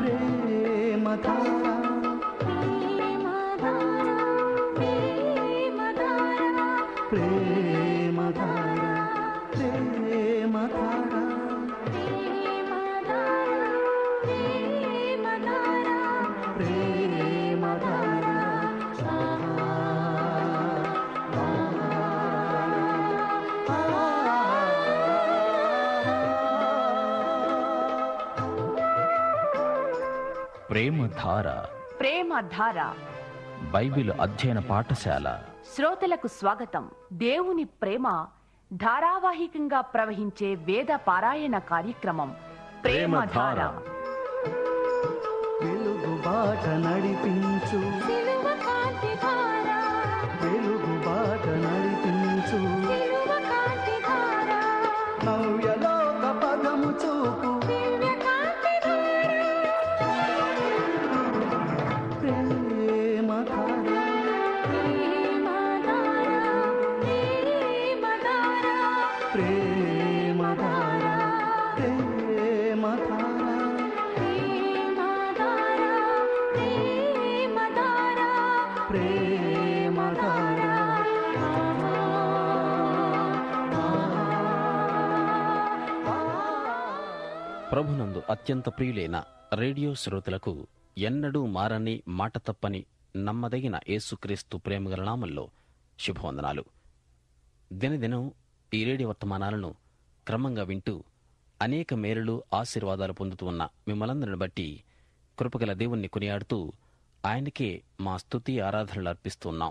ప్రేమధార ప్రేమధార ప్రేమధార ప్రేమధార ప్రేమ ధార బైబిల్ అధ్యయన పాఠశాల శ్రోతలకు స్వాగతం దేవుని ప్రేమ ధారావాహికంగా ప్రవహించే వేద పారాయణ కార్యక్రమం ప్రేమ ధార వెలుగు బాట నడిపించు వెలుగు బాట నడిపించు నవ్యలోక పదము చూపు ప్రేమధార ప్రేమధార ప్రేమధార ప్రేమధార ప్రభునందు అత్యంత ప్రియులైన రేడియో శ్రోతలకు ఎన్నడూ మారని మాట తప్పని నమ్మదగిన యేసుక్రీస్తు ప్రేమగల నామంలో శుభవందనాలు దినదినం ఈ రేడియో వర్తమానాలను క్రమంగా వింటూ అనేక మేలులు ఆశీర్వాదాలు పొందుతూ ఉన్న మిమ్మలందరిని బట్టి కృపగల దేవుణ్ణి కొనియాడుతూ ఆయనకే మా స్తుతి ఆరాధనలు అర్పిస్తున్నాం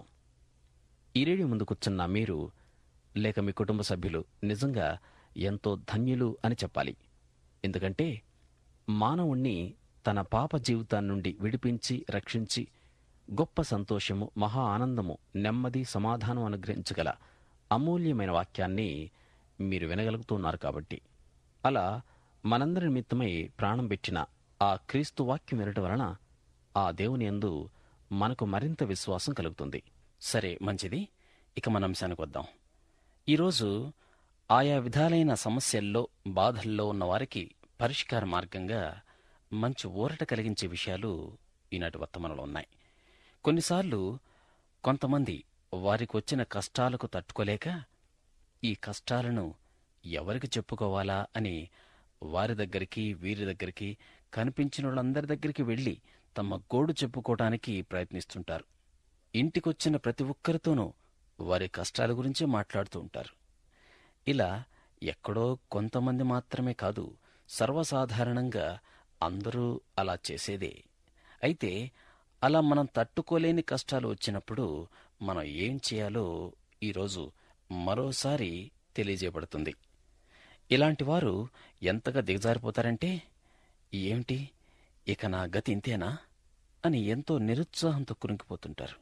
ఈ రేడియో ముందు కూర్చున్న మీరు లేక మీ కుటుంబ సభ్యులు నిజంగా ఎంతో ధన్యులు అని చెప్పాలి ఎందుకంటే మానవుణ్ణి తన పాప జీవితాన్ని నుండి విడిపించి రక్షించి గొప్ప సంతోషము మహా ఆనందము నెమ్మది సమాధానం అనుగ్రహించగల అమూల్యమైన వాక్యాన్ని మీరు వినగలుగుతున్నారు కాబట్టి అలా మనందరి నిమిత్తమై ప్రాణం పెట్టిన ఆ క్రీస్తు వాక్యం వినటం వలన ఆ దేవుని యందు మనకు మరింత విశ్వాసం కలుగుతుంది సరే మంచిది ఇక మన అంశానికి వద్దాం ఈరోజు ఆయా విధాలైన సమస్యల్లో బాధల్లో ఉన్న వారికి పరిష్కార మార్గంగా మంచి ఊరట కలిగించే విషయాలు ఈనాటి వర్తమానంలో ఉన్నాయి కొన్నిసార్లు కొంతమంది వారికి వచ్చిన కష్టాలకు తట్టుకోలేక ఈ కష్టాలను ఎవరికి చెప్పుకోవాలా అని వారి దగ్గరికి వీరి దగ్గరికి కనిపించిన వాళ్ళందరి దగ్గరికి వెళ్లి తమ గోడు చెప్పుకోవడానికి ప్రయత్నిస్తుంటారు ఇంటికొచ్చిన ప్రతి ఒక్కరితోనూ వారి కష్టాల గురించి మాట్లాడుతూ ఉంటారు ఇలా ఎక్కడో కొంతమంది మాత్రమే కాదు సర్వసాధారణంగా అందరూ అలా చేసేదే అయితే అలా మనం తట్టుకోలేని కష్టాలు వచ్చినప్పుడు మనం ఏం చేయాలో ఈరోజు మరోసారి తెలియజేయబడుతుంది ఇలాంటి వారు ఎంతగా దిగజారిపోతారంటే ఏమిటి ఇక నా గతి ఇంతేనా అని ఎంతో నిరుత్సాహంతో కురింకిపోతుంటారు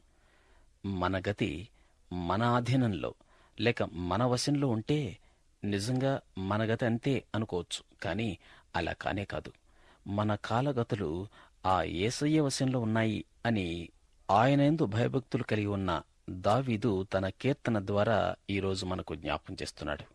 మన గతి మన ఆధీనంలో లేక మన వశంలో ఉంటే నిజంగా మన గతి అంతే అనుకోవచ్చు కానీ అలా కానే కాదు మన కాలగతులు ఆ ఏసయ్య వశంలో ఉన్నాయి అని ఆయనందు భయభక్తులు కలిగి ఉన్న దావీదు తన కీర్తన ద్వారా ఈరోజు మనకు జ్ఞాపం చేస్తున్నాడు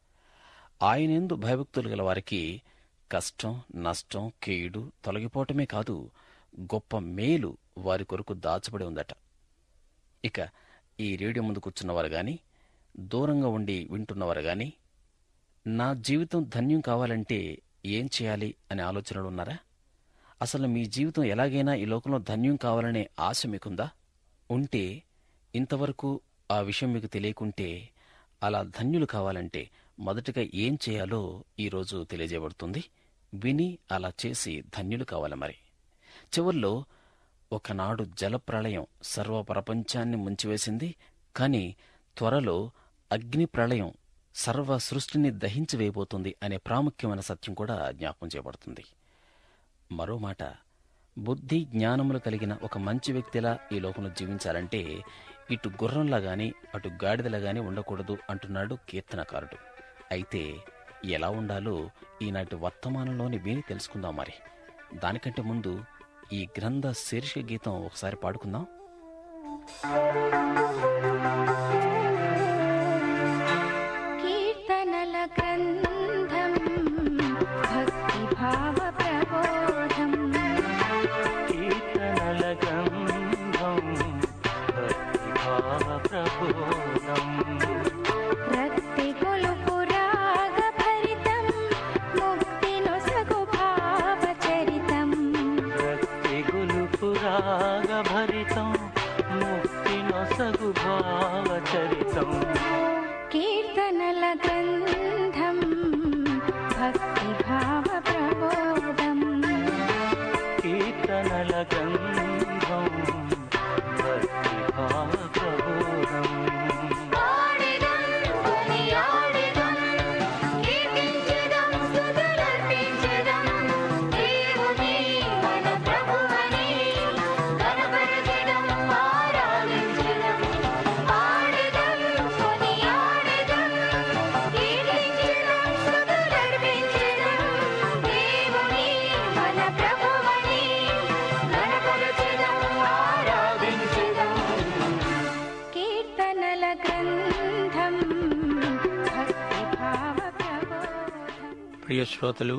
ఆయనందు భయభక్తులు గల వారికి కష్టం నష్టం కీడు తొలగిపోవటమే కాదు గొప్ప మేలు వారి కొరకు దాచబడి ఉందట ఇక ఈ రేడియో ముందు కూర్చున్నవారు గాని దూరంగా ఉండి వింటున్నవారు గాని నా జీవితం ధన్యం కావాలంటే ఏం చేయాలి అనే ఆలోచనలు ఉన్నారా అసలు మీ జీవితం ఎలాగైనా ఈ లోకంలో ధన్యం కావాలనే ఆశ మీకుందా ఉంటే ఇంతవరకు ఆ విషయం మీకు తెలియకుంటే అలా ధన్యులు కావాలంటే మొదటగా ఏం చేయాలో ఈరోజు తెలియజేయబడుతుంది విని అలా చేసి ధన్యులు కావాలి మరి చివర్లో ఒకనాడు జలప్రళయం సర్వ ప్రపంచాన్ని ముంచివేసింది కాని త్వరలో అగ్ని ప్రళయం సర్వ సృష్టిని దహించి వేయబోతుంది అనే ప్రాముఖ్యమైన సత్యం కూడా జ్ఞాపం చేయబడుతుంది మరో మాట బుద్ధి జ్ఞానములు కలిగిన ఒక మంచి వ్యక్తిలా ఈ లోకంలో జీవించాలంటే ఇటు గుర్రంలా గాని అటు గాడిదలా గాని ఉండకూడదు అంటున్నాడు కీర్తనకారుడు అయితే ఎలా ఉండాలో ఈనాటి వర్తమానంలోని విని తెలుసుకుందాం మరి దానికంటే ముందు ఈ గ్రంథ శీర్షిక గీతం ఒకసారి పాడుకుందాం కీర్తనల గ్రంథం భక్తి భావ ప్రబోధం సహితం ముక్తి నొసగు భావచరితం కీర్తనల గ్రంథం భక్తి భావ ప్రబోధం కీర్తనల గంధం భక్తి భావ ప్రబోధం కీర్తనల గ్రంథం భక్తి భావ ప్రబోధం ప్రియ శ్రోతలు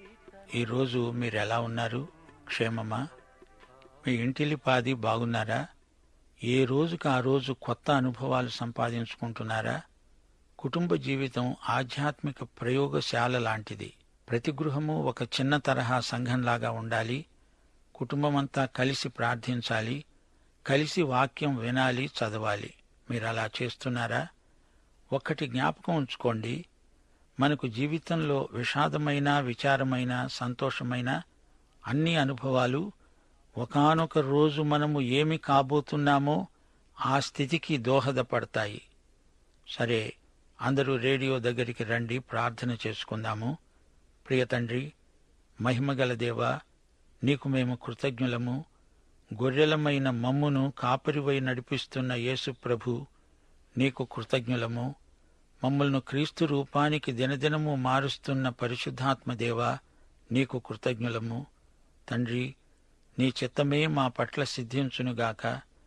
ఈరోజు మీరు ఎలా ఉన్నారు క్షేమమా మీ ఇంటిలిపాది బాగున్నారా ఏ రోజుకు ఆ రోజు కొత్త అనుభవాలు సంపాదించుకుంటున్నారా కుటుంబ జీవితం ఆధ్యాత్మిక ప్రయోగశాల లాంటిది ప్రతి గృహము ఒక చిన్న తరహా సంఘంలాగా ఉండాలి కుటుంబమంతా కలిసి ప్రార్థించాలి కలిసి వాక్యం వినాలి చదవాలి మీరు అలా చేస్తున్నారా ఒక్కటి జ్ఞాపకం ఉంచుకోండి మనకు జీవితంలో విషాదమైన విచారమైన సంతోషమైన అన్ని అనుభవాలు ఒకానొక రోజు మనము ఏమి కాబోతున్నామో ఆ స్థితికి దోహదపడతాయి సరే అందరూ రేడియో దగ్గరికి రండి ప్రార్థన చేసుకుందాము ప్రియ తండ్రి మహిమగల దేవా నీకు మేము కృతజ్ఞులము గొర్రెలమైన మమ్మును కాపరివై నడిపిస్తున్న యేసు ప్రభు నీకు కృతజ్ఞులము మమ్మల్ని క్రీస్తు రూపానికి దినదినము మారుస్తున్న పరిశుద్ధాత్మ దేవా నీకు కృతజ్ఞులము తండ్రి నీ చిత్తమే మా పట్ల సిద్ధించునుగాక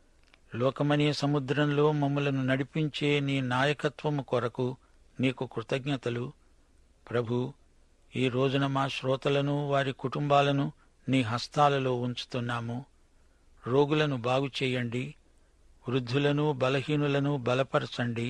లోకమనే సముద్రంలో మమ్మలను నడిపించే నీ నాయకత్వము కొరకు నీకు కృతజ్ఞతలు ప్రభు ఈ రోజున మా శ్రోతలను వారి కుటుంబాలను నీ హస్తాలలో ఉంచుతున్నాము రోగులను బాగు చేయండి వృద్ధులను బలహీనులను బలపరచండి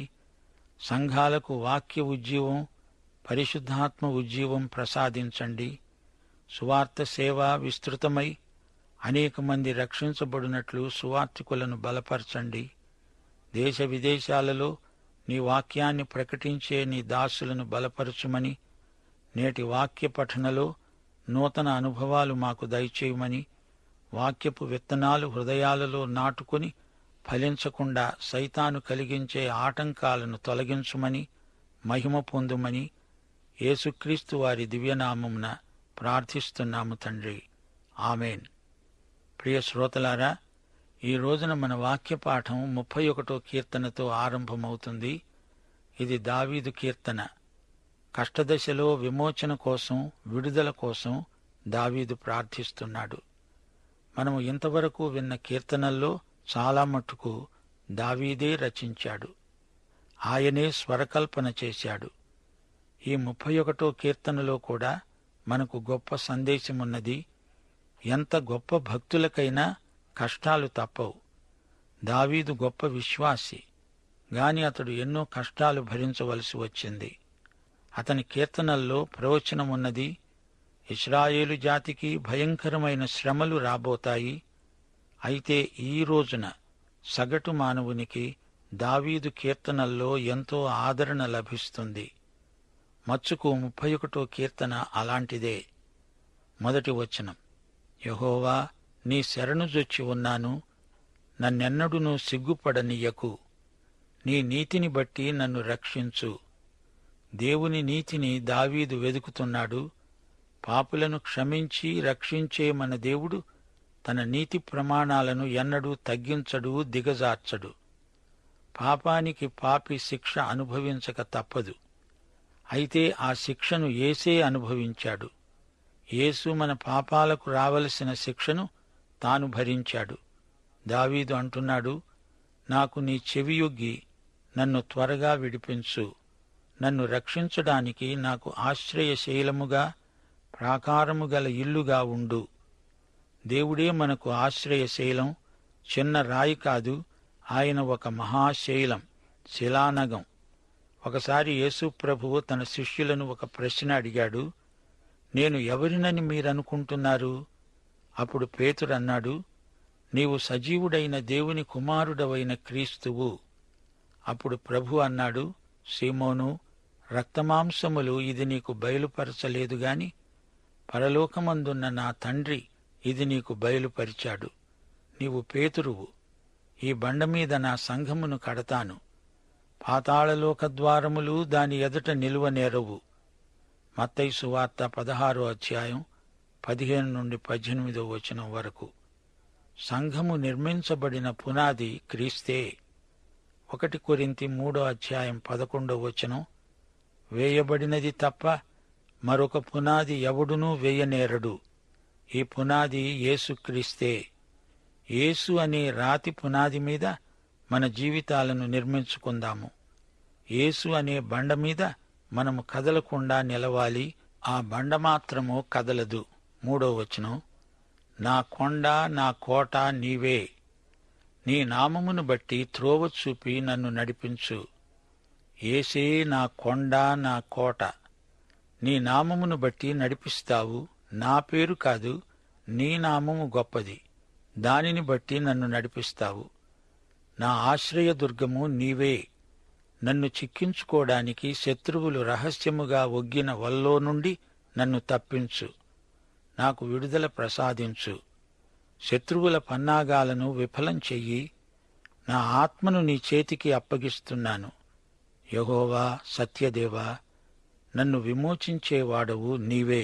సంఘాలకు వాక్య ఉజ్జీవం పరిశుద్ధాత్మ ఉజ్జీవం ప్రసాదించండి సువార్త సేవ విస్తృతమై అనేక మంది రక్షించబడినట్లు సువార్థికులను బలపరచండి దేశ విదేశాలలో నీ వాక్యాన్ని ప్రకటించే నీ దాసులను బలపరచుమని నేటి వాక్య పఠనలో నూతన అనుభవాలు మాకు దయచేయమని వాక్యపు విత్తనాలు హృదయాలలో నాటుకుని ఫలించకుండా సైతాను కలిగించే ఆటంకాలను తొలగించుమని మహిమ పొందుమని యేసుక్రీస్తు వారి దివ్యనామమున ప్రార్థిస్తున్నాము తండ్రి ఆమెన్ ప్రియ శ్రోతలారా ఈ రోజున మన వాక్య పాఠం ముప్పై ఒకటో కీర్తనతో ఆరంభమవుతుంది ఇది దావీదు కీర్తన కష్టదశలో విమోచన కోసం విడుదల కోసం దావీదు ప్రార్థిస్తున్నాడు మనము ఇంతవరకు విన్న కీర్తనల్లో చాలా మట్టుకు దావీదే రచించాడు ఆయనే స్వరకల్పన చేశాడు ఈ ముప్పై ఒకటో కీర్తనలో కూడా మనకు గొప్ప సందేశమున్నది ఎంత గొప్ప భక్తులకైనా కష్టాలు తప్పవు దావీదు గొప్ప విశ్వాసి గాని అతడు ఎన్నో కష్టాలు భరించవలసి వచ్చింది అతని కీర్తనల్లో ప్రవచనమున్నది ఇస్రాయేలు జాతికి భయంకరమైన శ్రమలు రాబోతాయి అయితే ఈ రోజున సగటు మానవునికి దావీదు కీర్తనల్లో ఎంతో ఆదరణ లభిస్తుంది మచ్చుకు ముప్పై ఒకటో కీర్తన అలాంటిదే మొదటి వచనం యహోవా నీ శరణు జొచ్చి ఉన్నాను నన్నెన్నడును సిగ్గుపడనీయకు నీ నీతిని బట్టి నన్ను రక్షించు దేవుని నీతిని దావీదు వెదుకుతున్నాడు పాపులను క్షమించి రక్షించే మన దేవుడు తన నీతి ప్రమాణాలను ఎన్నడూ తగ్గించడు దిగజార్చడు పాపానికి పాపి శిక్ష అనుభవించక తప్పదు అయితే ఆ శిక్షను ఏసే అనుభవించాడు యేసు మన పాపాలకు రావలసిన శిక్షను తాను భరించాడు దావీదు అంటున్నాడు నాకు నీ చెవియొగ్గి నన్ను త్వరగా విడిపించు నన్ను రక్షించడానికి నాకు ఆశ్రయశైలముగా ప్రాకారము గల ఇల్లుగా ఉండు దేవుడే మనకు ఆశ్రయశైలం చిన్న రాయి కాదు ఆయన ఒక మహాశైలం శిలానగం ఒకసారి యేసు ప్రభువు తన శిష్యులను ఒక ప్రశ్న అడిగాడు నేను ఎవరినని మీరనుకుంటున్నారు అప్పుడు పేతురన్నాడు నీవు సజీవుడైన దేవుని కుమారుడవైన క్రీస్తువు అప్పుడు ప్రభు అన్నాడు సీమోను రక్తమాంసములు ఇది నీకు బయలుపరచలేదు గాని పరలోకమందున్న నా తండ్రి ఇది నీకు బయలుపరిచాడు నీవు పేతురువు ఈ బండ మీద నా సంఘమును కడతాను పాతాళలోక ద్వారములు దాని ఎదుట నిలువనేరవు మత్తయి సువార్త పదహారో అధ్యాయం పదిహేను నుండి పద్దెనిమిదో వచనం వరకు సంఘము నిర్మించబడిన పునాది క్రీస్తే ఒకటి కొరింతి మూడో అధ్యాయం పదకొండో వచనం వేయబడినది తప్ప మరొక పునాది ఎవడునూ వేయనేరడు ఈ పునాది యేసుక్రీస్తే యేసు అనే రాతి పునాది మీద మన జీవితాలను నిర్మించుకుందాము యేసు అనే బండ మీద మనము కదలకుండా నిలవాలి ఆ బండ మాత్రము కదలదు మూడో వచనం నా కొండ నా కోట నీవే నీ నామమును బట్టి త్రోవ చూపి నన్ను నడిపించు ఏసే నా కొండ నా కోట నీ నామమును బట్టి నడిపిస్తావు నా పేరు కాదు నీ నామము గొప్పది దానిని బట్టి నన్ను నడిపిస్తావు నా ఆశ్రయదుర్గము నీవే నన్ను చిక్కించుకోవడానికి శత్రువులు రహస్యముగా ఒగ్గిన వల్లో నుండి నన్ను తప్పించు నాకు విడుదల ప్రసాదించు శత్రువుల పన్నాగాలను విఫలం చెయ్యి నా ఆత్మను నీ చేతికి అప్పగిస్తున్నాను యహోవా సత్యదేవా నన్ను విమోచించేవాడవు నీవే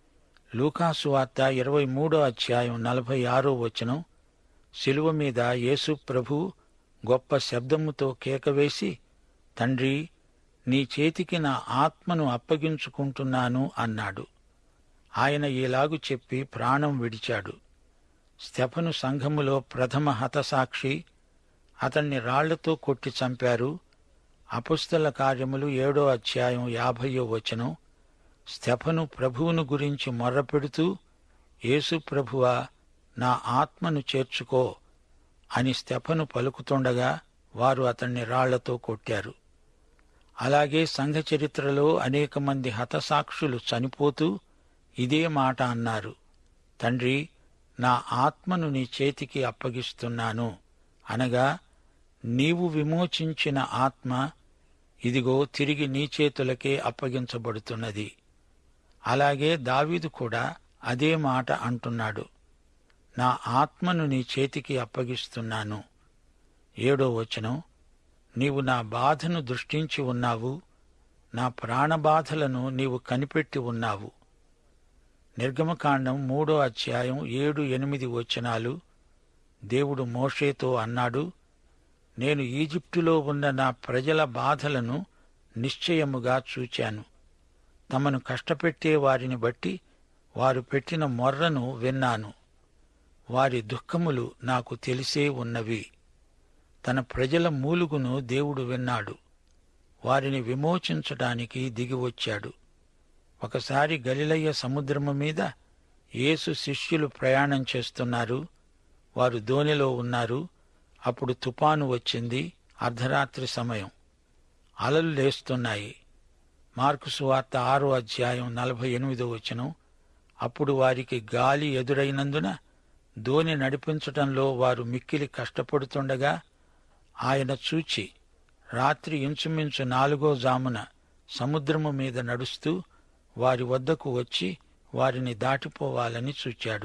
లూకాసు వార్త ఇరవై మూడో అధ్యాయం నలభై ఆరో వచనం శిలువ మీద యేసు ప్రభు గొప్ప శబ్దముతో కేకవేసి తండ్రి నీ చేతికి నా ఆత్మను అప్పగించుకుంటున్నాను అన్నాడు ఆయన ఇలాగు చెప్పి ప్రాణం విడిచాడు స్టెఫను సంఘములో ప్రథమ హతసాక్షి అతన్ని రాళ్లతో కొట్టి చంపారు అపుస్తల కార్యములు ఏడో అధ్యాయం యాభయో వచనం స్టెఫను ప్రభువును గురించి మొర్రపెడుతూ యేసు ప్రభువా నా ఆత్మను చేర్చుకో అని స్టెఫను పలుకుతుండగా వారు అతన్ని రాళ్లతో కొట్టారు అలాగే సంఘ చరిత్రలో అనేక మంది హతసాక్షులు చనిపోతూ ఇదే మాట అన్నారు తండ్రి నా ఆత్మను నీ చేతికి అప్పగిస్తున్నాను అనగా నీవు విమోచించిన ఆత్మ ఇదిగో తిరిగి నీ చేతులకే అప్పగించబడుతున్నది అలాగే దావీదు కూడా అదే మాట అంటున్నాడు నా ఆత్మను నీ చేతికి అప్పగిస్తున్నాను ఏడో వచనం నీవు నా బాధను దృష్టించి ఉన్నావు నా ప్రాణబాధలను నీవు కనిపెట్టి ఉన్నావు నిర్గమకాండం మూడో అధ్యాయం ఏడు ఎనిమిది వచనాలు దేవుడు మోషేతో అన్నాడు నేను ఈజిప్టులో ఉన్న నా ప్రజల బాధలను నిశ్చయముగా చూచాను తమను కష్టపెట్టే వారిని బట్టి వారు పెట్టిన మొర్రను విన్నాను వారి దుఃఖములు నాకు తెలిసే ఉన్నవి తన ప్రజల మూలుగును దేవుడు విన్నాడు వారిని విమోచించటానికి దిగివచ్చాడు ఒకసారి గలిలయ్య సముద్రము మీద యేసు శిష్యులు ప్రయాణం చేస్తున్నారు వారు దోణిలో ఉన్నారు అప్పుడు తుపాను వచ్చింది అర్ధరాత్రి సమయం అలలు లేస్తున్నాయి మార్కు సువార్త ఆరో అధ్యాయం నలభై ఎనిమిదో వచనం అప్పుడు వారికి గాలి ఎదురైనందున దోణి నడిపించటంలో వారు మిక్కిలి కష్టపడుతుండగా ఆయన చూచి రాత్రి ఇంచుమించు నాలుగో జామున సముద్రము మీద నడుస్తూ వారి వద్దకు వచ్చి వారిని దాటిపోవాలని చూచాడు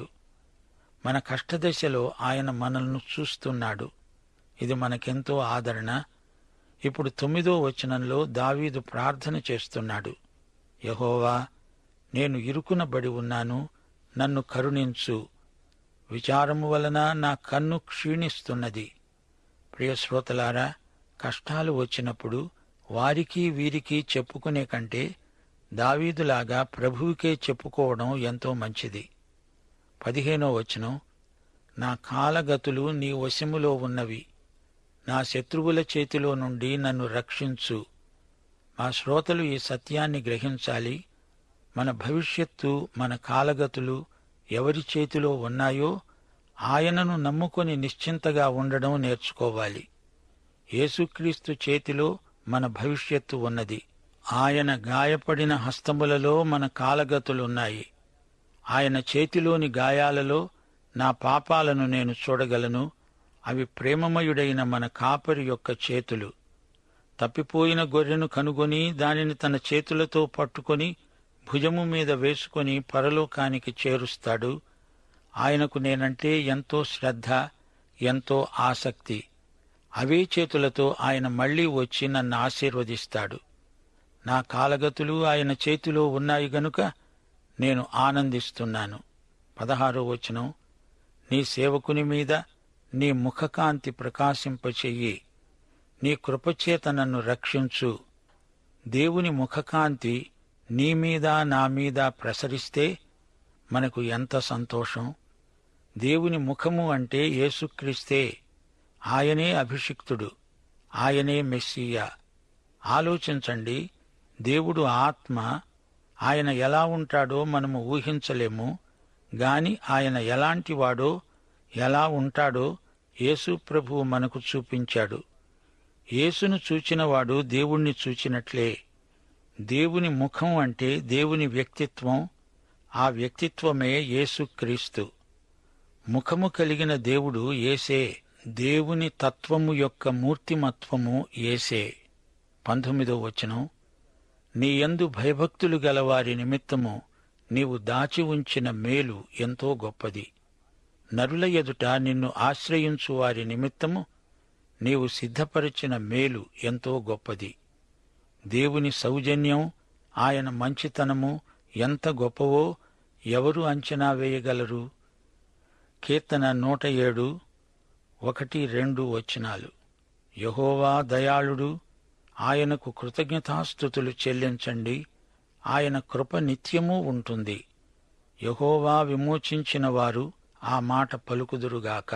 మన కష్టదశలో ఆయన మనల్ని చూస్తున్నాడు ఇది మనకెంతో ఆదరణ ఇప్పుడు తొమ్మిదో వచనంలో దావీదు ప్రార్థన చేస్తున్నాడు యహోవా నేను ఇరుకునబడి ఉన్నాను నన్ను కరుణించు విచారము వలన నా కన్ను క్షీణిస్తున్నది ప్రియ శ్రోతలారా కష్టాలు వచ్చినప్పుడు వారికి వీరికి చెప్పుకునే కంటే దావీదులాగా ప్రభువుకే చెప్పుకోవడం ఎంతో మంచిది పదిహేనో వచనం నా కాలగతులు నీ వశములో ఉన్నవి నా శత్రువుల చేతిలో నుండి నన్ను రక్షించు మా శ్రోతలు ఈ సత్యాన్ని గ్రహించాలి మన భవిష్యత్తు మన కాలగతులు ఎవరి చేతిలో ఉన్నాయో ఆయనను నమ్ముకొని నిశ్చింతగా ఉండడం నేర్చుకోవాలి యేసుక్రీస్తు చేతిలో మన భవిష్యత్తు ఉన్నది ఆయన గాయపడిన హస్తములలో మన కాలగతులున్నాయి ఆయన చేతిలోని గాయాలలో నా పాపాలను నేను చూడగలను అవి ప్రేమమయుడైన మన కాపరి యొక్క చేతులు తప్పిపోయిన గొర్రెను కనుగొని దానిని తన చేతులతో పట్టుకొని భుజము మీద వేసుకొని పరలోకానికి చేరుస్తాడు ఆయనకు నేనంటే ఎంతో శ్రద్ధ ఎంతో ఆసక్తి అవే చేతులతో ఆయన మళ్లీ వచ్చి నన్ను ఆశీర్వదిస్తాడు నా కాలగతులు ఆయన చేతిలో ఉన్నాయి గనుక నేను ఆనందిస్తున్నాను పదహారో వచనం నీ సేవకుని మీద నీ ముఖకాంతి ప్రకాశింపచెయ్యి నీ కృపచేత నన్ను రక్షించు దేవుని ముఖకాంతి నీ మీద నా మీద ప్రసరిస్తే మనకు ఎంత సంతోషం దేవుని ముఖము అంటే యేసుక్రీస్తే ఆయనే అభిషిక్తుడు ఆయనే మెస్సియా ఆలోచించండి దేవుడు ఆత్మ ఆయన ఎలా ఉంటాడో మనము ఊహించలేము గాని ఆయన ఎలాంటివాడో ఎలా ఉంటాడో యేసు ప్రభువు మనకు చూపించాడు యేసును చూచినవాడు దేవుణ్ణి చూచినట్లే దేవుని ముఖం అంటే దేవుని వ్యక్తిత్వం ఆ వ్యక్తిత్వమే యేసుక్రీస్తు ముఖము కలిగిన దేవుడు ఏసే దేవుని తత్వము యొక్క మూర్తిమత్వము ఏసే పంతొమ్మిదో వచనం నీ యందు భయభక్తులు గలవారి నిమిత్తము నీవు దాచి ఉంచిన మేలు ఎంతో గొప్పది నరుల ఎదుట నిన్ను ఆశ్రయించు వారి నిమిత్తము నీవు సిద్ధపరిచిన మేలు ఎంతో గొప్పది దేవుని సౌజన్యం ఆయన మంచితనము ఎంత గొప్పవో ఎవరు అంచనా వేయగలరు కీర్తన నూట ఏడు ఒకటి రెండు వచనాలు యహోవా దయాళుడు ఆయనకు కృతజ్ఞతాస్థుతులు చెల్లించండి ఆయన కృప నిత్యమూ ఉంటుంది యహోవా విమోచించిన వారు ఆ మాట పలుకుదురుగాక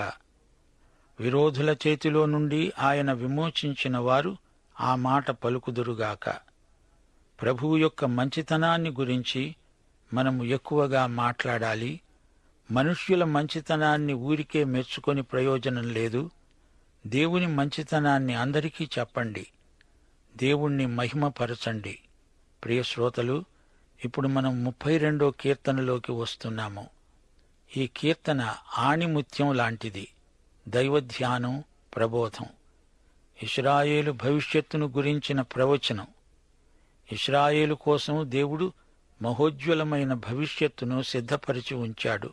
విరోధుల చేతిలో నుండి ఆయన విమోచించిన వారు ఆ మాట పలుకుదురుగాక ప్రభువు యొక్క మంచితనాన్ని గురించి మనము ఎక్కువగా మాట్లాడాలి మనుష్యుల మంచితనాన్ని ఊరికే మెచ్చుకొని ప్రయోజనం లేదు దేవుని మంచితనాన్ని అందరికీ చెప్పండి దేవుణ్ణి మహిమపరచండి ప్రియ శ్రోతలు ఇప్పుడు మనం ముప్పై రెండో కీర్తనలోకి వస్తున్నాము ఈ కీర్తన ఆణిముత్యం లాంటిది దైవధ్యానం ప్రబోధం ఇస్రాయేలు భవిష్యత్తును గురించిన ప్రవచనం ఇస్రాయేలు కోసం దేవుడు మహోజ్వలమైన భవిష్యత్తును సిద్ధపరిచి ఉంచాడు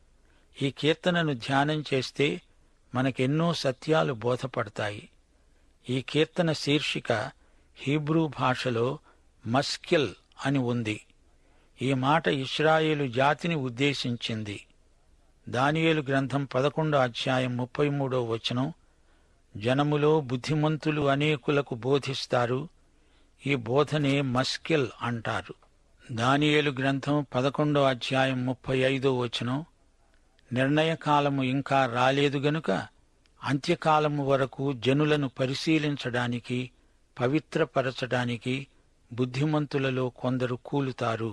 ఈ కీర్తనను ధ్యానం చేస్తే మనకెన్నో సత్యాలు బోధపడతాయి ఈ కీర్తన శీర్షిక హీబ్రూ భాషలో మస్కిల్ అని ఉంది ఈ మాట ఇస్రాయేలు జాతిని ఉద్దేశించింది దానియేలు గ్రంథం పదకొండో అధ్యాయం ముప్పై మూడో వచనం జనములో బుద్ధిమంతులు అనేకులకు బోధిస్తారు ఈ బోధనే మస్కిల్ అంటారు దానియేలు గ్రంథం పదకొండో అధ్యాయం ముప్పై ఐదో వచనం నిర్ణయకాలము ఇంకా రాలేదు గనుక అంత్యకాలము వరకు జనులను పరిశీలించడానికి పవిత్రపరచడానికి బుద్ధిమంతులలో కొందరు కూలుతారు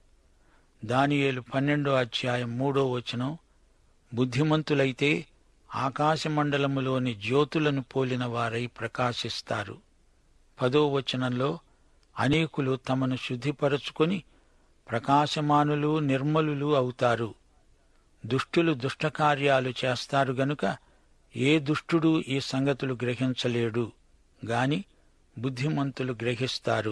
దానియేలు పన్నెండో అధ్యాయం మూడో వచనం బుద్ధిమంతులైతే ఆకాశమండలములోని జ్యోతులను పోలిన వారై ప్రకాశిస్తారు పదో వచనంలో అనేకులు తమను శుద్ధిపరచుకొని ప్రకాశమానులు నిర్మలులు అవుతారు దుష్టులు దుష్టకార్యాలు చేస్తారు గనుక ఏ దుష్టుడు ఈ సంగతులు గ్రహించలేడు గాని బుద్ధిమంతులు గ్రహిస్తారు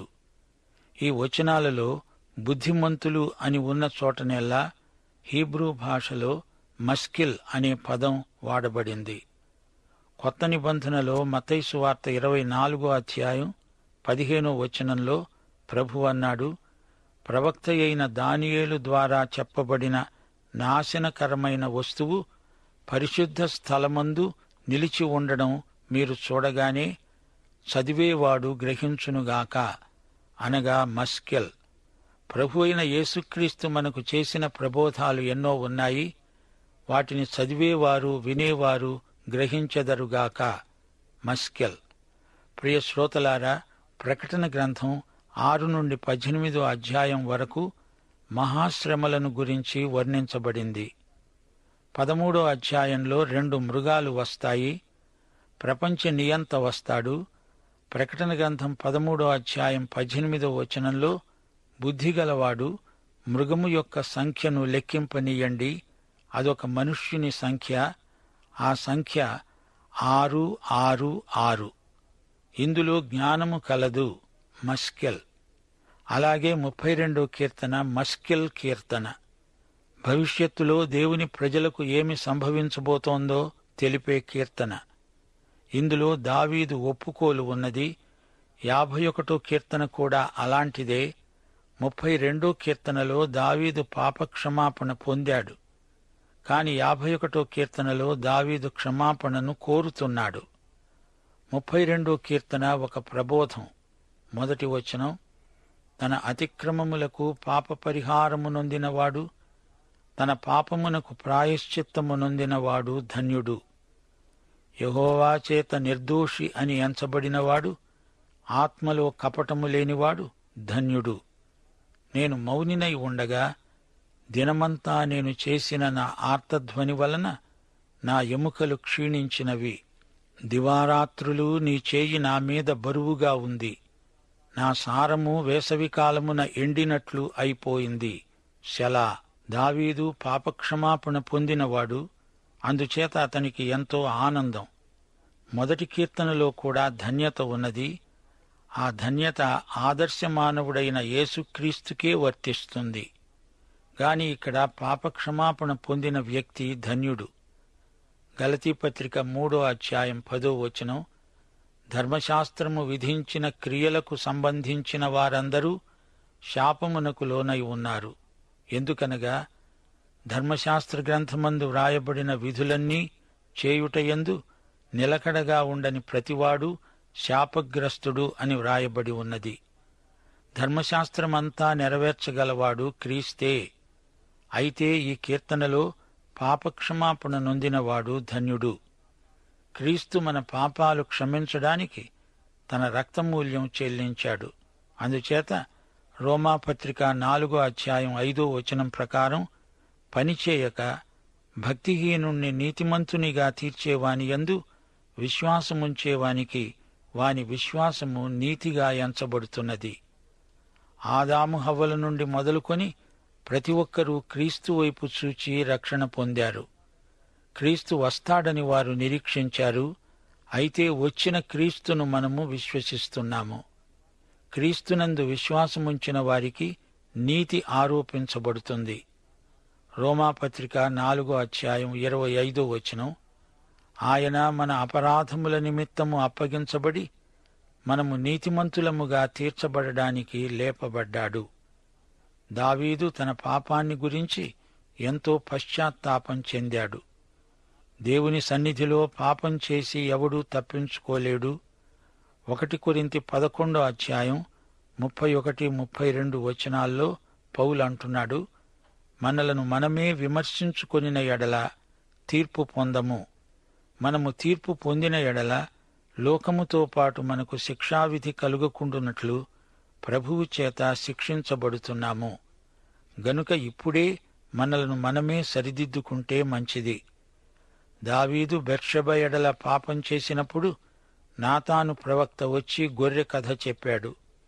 ఈ వచనాలలో బుద్ధిమంతులు అని ఉన్న చోటనెల్లా హీబ్రూ భాషలో మస్కిల్ అనే పదం వాడబడింది కొత్త నిబంధనలో మతైసు వార్త ఇరవై నాలుగో అధ్యాయం పదిహేనో వచనంలో ప్రభు అన్నాడు ప్రవక్త అయిన దానియేలు ద్వారా చెప్పబడిన నాశనకరమైన వస్తువు పరిశుద్ధ స్థలమందు నిలిచి ఉండడం మీరు చూడగానే చదివేవాడు గ్రహించునుగాక అనగా మస్కెల్ ప్రభు అయిన యేసుక్రీస్తు మనకు చేసిన ప్రబోధాలు ఎన్నో ఉన్నాయి వాటిని చదివేవారు వినేవారు గ్రహించెదరుగాక మస్కెల్ ప్రియ శ్రోతలారా ప్రకటన గ్రంథం ఆరు నుండి పద్దెనిమిదో అధ్యాయం వరకు మహాశ్రమలను గురించి వర్ణించబడింది పదమూడో అధ్యాయంలో రెండు మృగాలు వస్తాయి ప్రపంచ నియంత వస్తాడు ప్రకటన గ్రంథం పదమూడో అధ్యాయం పద్దెనిమిదో వచనంలో బుద్ధిగలవాడు మృగము యొక్క సంఖ్యను లెక్కింపనీయండి అదొక మనుష్యుని సంఖ్య ఆ సంఖ్య ఆరు ఆరు ఆరు ఇందులో జ్ఞానము కలదు మస్కెల్ అలాగే ముప్పై రెండో కీర్తన మస్కెల్ కీర్తన భవిష్యత్తులో దేవుని ప్రజలకు ఏమి సంభవించబోతోందో తెలిపే కీర్తన ఇందులో దావీదు ఒప్పుకోలు ఉన్నది యాభై ఒకటో కీర్తన కూడా అలాంటిదే ముప్పై రెండో కీర్తనలో దావీదు పాపక్షమాపణ పొందాడు కాని యాభై ఒకటో కీర్తనలో దావీదు క్షమాపణను కోరుతున్నాడు ముప్పై రెండో కీర్తన ఒక ప్రబోధం మొదటి వచనం తన అతిక్రమములకు పాప పరిహారము నొందినవాడు తన పాపమునకు ప్రాయశ్చిత్తము నొందినవాడు ధన్యుడు యహోవా చేత నిర్దోషి అని ఎంచబడినవాడు ఆత్మలో కపటము లేనివాడు ధన్యుడు నేను మౌనినై ఉండగా దినమంతా నేను చేసిన నా ఆర్తధ్వని వలన నా ఎముకలు క్షీణించినవి దివారాత్రులు నీ చేయి నా మీద బరువుగా ఉంది నా సారము వేసవికాలమున ఎండినట్లు అయిపోయింది శలా దావీదు పాపక్షమాపణ పొందినవాడు అందుచేత అతనికి ఎంతో ఆనందం మొదటి కీర్తనలో కూడా ధన్యత ఉన్నది ఆ ధన్యత ఆదర్శ మానవుడైన యేసుక్రీస్తుకే వర్తిస్తుంది గాని ఇక్కడ పాపక్షమాపణ పొందిన వ్యక్తి ధన్యుడు గలతీ పత్రిక మూడో అధ్యాయం పదో వచనం ధర్మశాస్త్రము విధించిన క్రియలకు సంబంధించిన వారందరూ శాపమునకు లోనై ఉన్నారు ఎందుకనగా ధర్మశాస్త్ర గ్రంథమందు వ్రాయబడిన విధులన్నీ చేయుటయందు నిలకడగా ఉండని ప్రతివాడు శాపగ్రస్తుడు అని వ్రాయబడి ఉన్నది ధర్మశాస్త్రమంతా నెరవేర్చగలవాడు క్రీస్తే అయితే ఈ కీర్తనలో పాపక్షమాపణ నొందినవాడు ధన్యుడు క్రీస్తు మన పాపాలు క్షమించడానికి తన రక్తమూల్యం చెల్లించాడు అందుచేత రోమాపత్రిక నాలుగో అధ్యాయం ఐదో వచనం ప్రకారం పనిచేయక భక్తిహీనుణ్ణి నీతిమంతునిగా తీర్చేవాని యందు విశ్వాసముంచేవానికి వాని విశ్వాసము నీతిగా ఎంచబడుతున్నది ఆదాము హవ్వల నుండి మొదలుకొని ప్రతి ఒక్కరూ క్రీస్తు వైపు చూచి రక్షణ పొందారు క్రీస్తు వస్తాడని వారు నిరీక్షించారు అయితే వచ్చిన క్రీస్తును మనము విశ్వసిస్తున్నాము క్రీస్తునందు విశ్వాసముంచిన వారికి నీతి ఆరోపించబడుతుంది రోమాపత్రిక నాలుగో అధ్యాయం ఇరవై ఐదో వచనం ఆయన మన అపరాధముల నిమిత్తము అప్పగించబడి మనము నీతిమంతులముగా తీర్చబడడానికి లేపబడ్డాడు దావీదు తన పాపాన్ని గురించి ఎంతో పశ్చాత్తాపం చెందాడు దేవుని సన్నిధిలో పాపం చేసి ఎవడూ తప్పించుకోలేడు ఒకటి కొరింతి పదకొండో అధ్యాయం ముప్పై ఒకటి ముప్పై రెండు వచనాల్లో పౌలు అంటున్నాడు మనలను మనమే విమర్శించుకొనిన ఎడల తీర్పు పొందము మనము తీర్పు పొందిన ఎడల లోకముతో పాటు మనకు శిక్షావిధి కలుగకుండునట్లు ప్రభువు చేత శిక్షించబడుతున్నాము గనుక ఇప్పుడే మనలను మనమే సరిదిద్దుకుంటే మంచిది దావీదు బెర్షబ ఎడల పాపం చేసినప్పుడు నాతాను ప్రవక్త వచ్చి గొర్రె కథ చెప్పాడు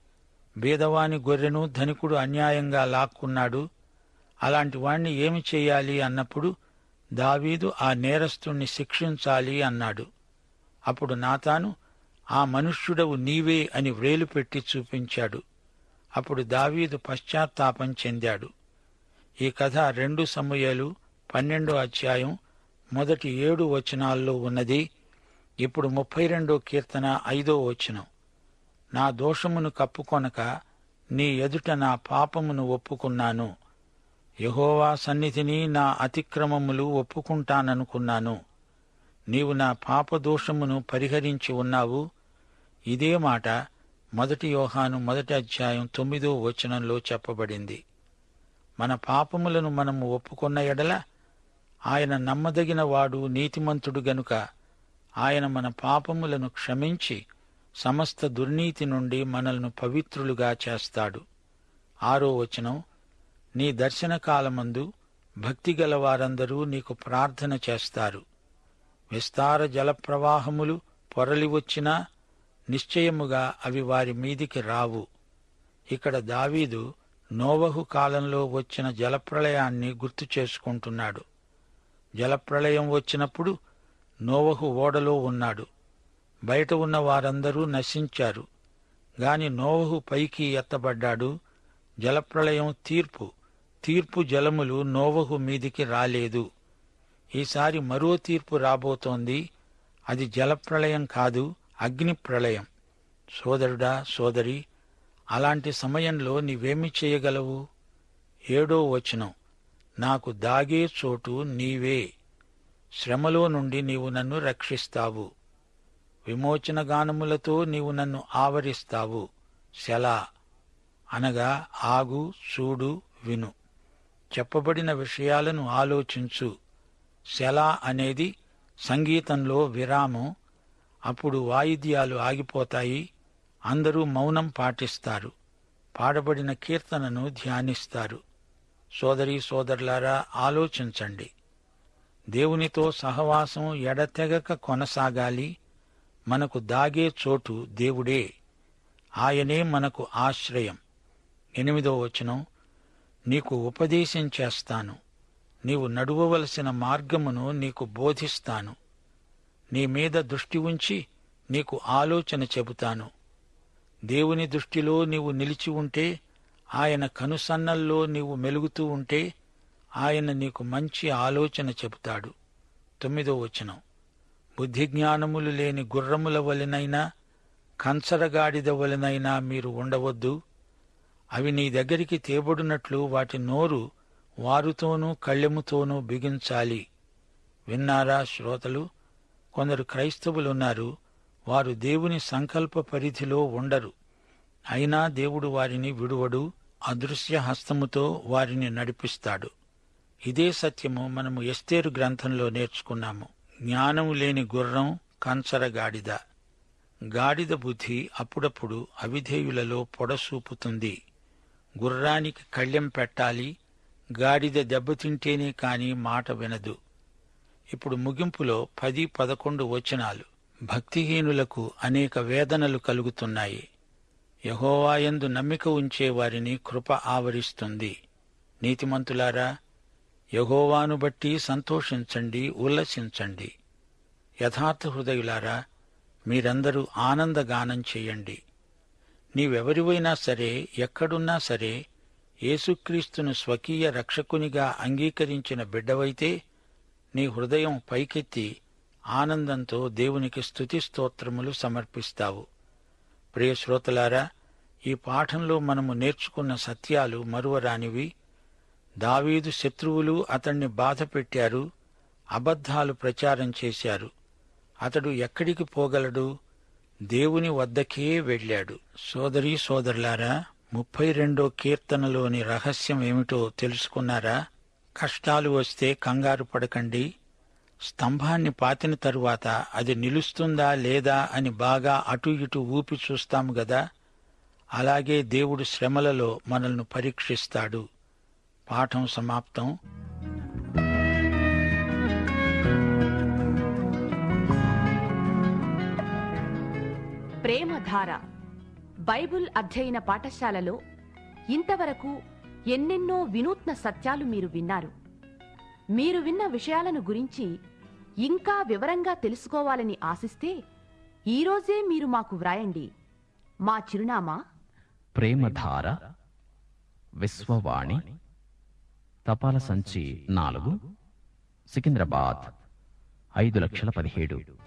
బీదవాని గొర్రెను ధనికుడు అన్యాయంగా లాక్కున్నాడు అలాంటి వాణ్ణి ఏమి చేయాలి అన్నప్పుడు దావీదు ఆ నేరస్తుణ్ణి శిక్షించాలి అన్నాడు అప్పుడు నాతాను ఆ మనుష్యుడవు నీవే అని వ్రేలు పెట్టి చూపించాడు అప్పుడు దావీదు పశ్చాత్తాపం చెందాడు ఈ కథ రెండు సమయాలు పన్నెండో అధ్యాయం మొదటి ఏడు వచనాల్లో ఉన్నది ఇప్పుడు ముప్పై రెండో కీర్తన ఐదో వచనం నా దోషమును కప్పుకొనక నీ ఎదుట నా పాపమును ఒప్పుకున్నాను యహోవా సన్నిధిని నా అతిక్రమములు ఒప్పుకుంటాననుకున్నాను నీవు నా పాపదోషమును పరిహరించి ఉన్నావు ఇదే మాట మొదటి యోహాను మొదటి అధ్యాయం తొమ్మిదో వచనంలో చెప్పబడింది మన పాపములను మనము ఒప్పుకున్న ఎడల ఆయన నమ్మదగిన వాడు నీతిమంతుడు గనుక ఆయన మన పాపములను క్షమించి సమస్త దుర్నీతి నుండి మనల్ని పవిత్రులుగా చేస్తాడు ఆరో వచనం నీ దర్శన కాలమందు భక్తిగల వారందరూ నీకు ప్రార్థన చేస్తారు విస్తార జలప్రవాహములు పొరలి వచ్చినా నిశ్చయముగా అవి వారి మీదికి రావు ఇక్కడ దావీదు నోవహు కాలంలో వచ్చిన జలప్రళయాన్ని గుర్తు చేసుకుంటున్నాడు జలప్రళయం వచ్చినప్పుడు నోవహు ఓడలో ఉన్నాడు బయట ఉన్న వారందరూ నశించారు గాని నోవహు పైకి ఎత్తబడ్డాడు జలప్రళయం తీర్పు తీర్పు జలములు నోవహు మీదికి రాలేదు ఈసారి మరో తీర్పు రాబోతోంది అది జలప్రళయం కాదు అగ్ని ప్రళయం సోదరుడా సోదరి అలాంటి సమయంలో నీవేమి చేయగలవు ఏడో వచనం నాకు దాగే చోటు నీవే శ్రమలో నుండి నీవు నన్ను రక్షిస్తావు విమోచన గానములతో నీవు నన్ను ఆవరిస్తావు శలా అనగా ఆగు చూడు విను చెప్పబడిన విషయాలను ఆలోచించు శలా అనేది సంగీతంలో విరామం అప్పుడు వాయిద్యాలు ఆగిపోతాయి అందరూ మౌనం పాటిస్తారు పాడబడిన కీర్తనను ధ్యానిస్తారు సోదరీ సోదరులారా ఆలోచించండి దేవునితో సహవాసం ఎడతెగక కొనసాగాలి మనకు దాగే చోటు దేవుడే ఆయనే మనకు ఆశ్రయం ఎనిమిదో వచనం నీకు ఉపదేశం చేస్తాను నీవు నడువవలసిన మార్గమును నీకు బోధిస్తాను నీ మీద దృష్టి ఉంచి నీకు ఆలోచన చెబుతాను దేవుని దృష్టిలో నీవు నిలిచి ఉంటే ఆయన కనుసన్నల్లో నీవు మెలుగుతూ ఉంటే ఆయన నీకు మంచి ఆలోచన చెబుతాడు తొమ్మిదో వచనం బుద్ధిజ్ఞానములు లేని గుర్రముల వలెనైనా కంచరగాడిద వలెనైనా మీరు ఉండవద్దు అవి నీ దగ్గరికి తేబడినట్లు వాటి నోరు వారుతోనూ కళ్ళెముతోనూ బిగించాలి విన్నారా శ్రోతలు కొందరు క్రైస్తవులున్నారు వారు దేవుని సంకల్ప పరిధిలో ఉండరు అయినా దేవుడు వారిని విడువడు అదృశ్య హస్తముతో వారిని నడిపిస్తాడు ఇదే సత్యము మనము ఎస్తేరు గ్రంథంలో నేర్చుకున్నాము జ్ఞానము లేని గుర్రం కంచర గాడిద గాడిద బుద్ధి అప్పుడప్పుడు అవిధేయులలో పొడసూపుతుంది గుర్రానికి కళ్ళెం పెట్టాలి గాడిద దెబ్బతింటేనే కాని మాట వినదు ఇప్పుడు ముగింపులో పది పదకొండు వచనాలు భక్తిహీనులకు అనేక వేదనలు కలుగుతున్నాయి యహోవాయందు నమ్మిక ఉంచే వారిని కృప ఆవరిస్తుంది నీతిమంతులారా యహోవాను బట్టి సంతోషించండి ఉల్లసించండి యథార్థ హృదయులారా మీరందరూ ఆనందగానం చేయండి నీవెవరివైనా సరే ఎక్కడున్నా సరే యేసుక్రీస్తును స్వకీయ రక్షకునిగా అంగీకరించిన బిడ్డవైతే నీ హృదయం పైకెత్తి ఆనందంతో దేవునికి స్తుతి స్తోత్రములు సమర్పిస్తావు ప్రియ శ్రోతలారా ఈ పాఠంలో మనము నేర్చుకున్న సత్యాలు మరువరానివి దావీదు శత్రువులు అతణ్ణి బాధ పెట్టారు అబద్ధాలు ప్రచారం చేశారు అతడు ఎక్కడికి పోగలడు దేవుని వద్దకే వెళ్ళాడు సోదరీ సోదరులారా ముప్పై రెండో కీర్తనలోని రహస్యం ఏమిటో తెలుసుకున్నారా కష్టాలు వస్తే కంగారు పడకండి స్తంభాన్ని పాతిన తరువాత అది నిలుస్తుందా లేదా అని బాగా అటు ఇటు ఊపి చూస్తాము గదా అలాగే దేవుడు శ్రమలలో మనల్ని పరీక్షిస్తాడు పాఠం సమాప్తం ప్రేమధార బైబుల్ అధ్యయన పాఠశాలలో ఇంతవరకు ఎన్నెన్నో వినూత్న సత్యాలు మీరు విన్నారు మీరు విన్న విషయాలను గురించి ఇంకా వివరంగా తెలుసుకోవాలని ఆశిస్తే ఈరోజే మీరు మాకు వ్రాయండి మా చిరునామా ప్రేమధార విశ్వవాణి తపాల సంచి నాలుగు సికింద్రాబాద్ ఐదు లక్షల పదిహేడు